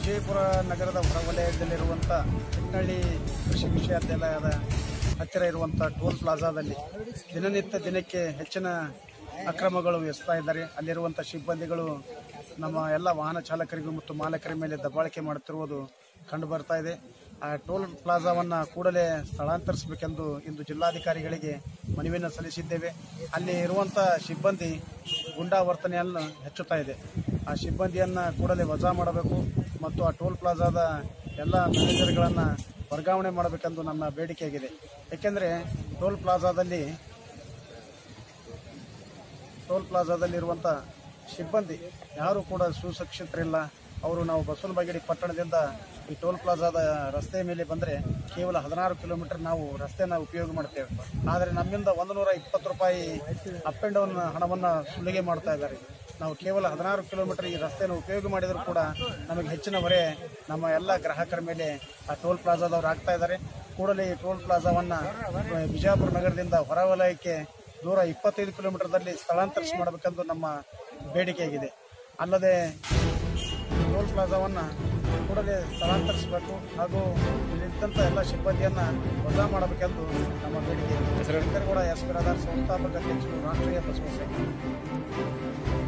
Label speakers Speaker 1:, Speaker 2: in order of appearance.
Speaker 1: ವಿಜಯಪುರ ನಗರದ ಹೊರವಲಯದಲ್ಲಿರುವಂಥ ಚಿಕ್ಕನಹಳ್ಳಿ ಕೃಷಿ ವಿಶ್ವವಿದ್ಯಾಲಯದ ಹತ್ತಿರ ಇರುವಂಥ ಟೋಲ್ ಪ್ಲಾಜಾದಲ್ಲಿ ದಿನನಿತ್ಯ ದಿನಕ್ಕೆ ಹೆಚ್ಚಿನ ಅಕ್ರಮಗಳು ಎಸ್ತಾ ಇದ್ದಾರೆ ಅಲ್ಲಿರುವಂಥ ಸಿಬ್ಬಂದಿಗಳು ನಮ್ಮ ಎಲ್ಲ ವಾಹನ ಚಾಲಕರಿಗೂ ಮತ್ತು ಮಾಲಕರ ಮೇಲೆ ದಬ್ಬಾಳಿಕೆ ಮಾಡುತ್ತಿರುವುದು ಕಂಡು ಬರ್ತಾ ಇದೆ ಆ ಟೋಲ್ ಪ್ಲಾಜಾವನ್ನು ಕೂಡಲೇ ಸ್ಥಳಾಂತರಿಸಬೇಕೆಂದು ಇಂದು ಜಿಲ್ಲಾಧಿಕಾರಿಗಳಿಗೆ ಮನವಿಯನ್ನು ಸಲ್ಲಿಸಿದ್ದೇವೆ ಅಲ್ಲಿ ಇರುವಂಥ ಸಿಬ್ಬಂದಿ ಗುಂಡಾವರ್ತನೆಯನ್ನು ಹೆಚ್ಚುತ್ತಾ ಇದೆ ಆ ಸಿಬ್ಬಂದಿಯನ್ನು ಕೂಡಲೇ ವಜಾ ಮಾಡಬೇಕು ಮತ್ತು ಆ ಟೋಲ್ ಪ್ಲಾಜಾದ ಎಲ್ಲ ಮ್ಯಾನೇಜರ್ಗಳನ್ನು ವರ್ಗಾವಣೆ ಮಾಡಬೇಕೆಂದು ನನ್ನ ಬೇಡಿಕೆಯಾಗಿದೆ ಏಕೆಂದರೆ ಟೋಲ್ ಪ್ಲಾಜಾದಲ್ಲಿ ಟೋಲ್ ಪ್ಲಾಜಾದಲ್ಲಿರುವಂಥ ಸಿಬ್ಬಂದಿ ಯಾರು ಕೂಡ ಸುಶಿಕ್ಷಿತರಿಲ್ಲ ಅವರು ನಾವು ಬಸವನಬಾಗೇಡಿ ಪಟ್ಟಣದಿಂದ ಈ ಟೋಲ್ ಪ್ಲಾಜಾದ ರಸ್ತೆ ಮೇಲೆ ಬಂದರೆ ಕೇವಲ ಹದಿನಾರು ಕಿಲೋಮೀಟರ್ ನಾವು ರಸ್ತೆನ ಉಪಯೋಗ ಮಾಡ್ತೇವೆ ಆದರೆ ನಮ್ಮಿಂದ ಒಂದು ನೂರ ಇಪ್ಪತ್ತು ರೂಪಾಯಿ ಅಪ್ ಆ್ಯಂಡ್ ಡೌನ್ ಹಣವನ್ನು ಸುಲಿಗೆ ಮಾಡ್ತಾ ಇದ್ದಾರೆ ನಾವು ಕೇವಲ ಹದಿನಾರು ಕಿಲೋಮೀಟರ್ ಈ ರಸ್ತೆಯನ್ನು ಉಪಯೋಗ ಮಾಡಿದರೂ ಕೂಡ ನಮಗೆ ಹೆಚ್ಚಿನ ಹೊರೆ ನಮ್ಮ ಎಲ್ಲ ಗ್ರಾಹಕರ ಮೇಲೆ ಆ ಟೋಲ್ ಪ್ಲಾಜಾದವ್ರು ಆಗ್ತಾ ಇದ್ದಾರೆ ಕೂಡಲೇ ಈ ಟೋಲ್ ಪ್ಲಾಜಾವನ್ನು ಬಿಜಾಪುರ ನಗರದಿಂದ ಹೊರವಲಯಕ್ಕೆ ದೂರ ಇಪ್ಪತ್ತೈದು ಕಿಲೋಮೀಟರ್ದಲ್ಲಿ ಸ್ಥಳಾಂತರಿಸಿ ಮಾಡಬೇಕೆಂದು ನಮ್ಮ ಬೇಡಿಕೆಯಾಗಿದೆ ಅಲ್ಲದೆ ಟೋಲ್ ಪ್ಲಾಜಾವನ್ನು ಕೂಡಲೇ ಸ್ಥಳಾಂತರಿಸಬೇಕು ಹಾಗೂ ಇಲ್ಲಿದ್ದಂಥ ಎಲ್ಲ ಸಿಬ್ಬಂದಿಯನ್ನು ವಜಾ ಮಾಡಬೇಕೆಂದು ನಮ್ಮ ಬೇಡಿಕೆ ಶಂಕರಗೌಡ ಎಸ್ ಬಿರಾದಾರ್ ಸಂಸ್ಥಾಪಕ ಅಧ್ಯಕ್ಷರು ರಾಷ್ಟ್ರೀಯ ಬಸವ ಸಂಘ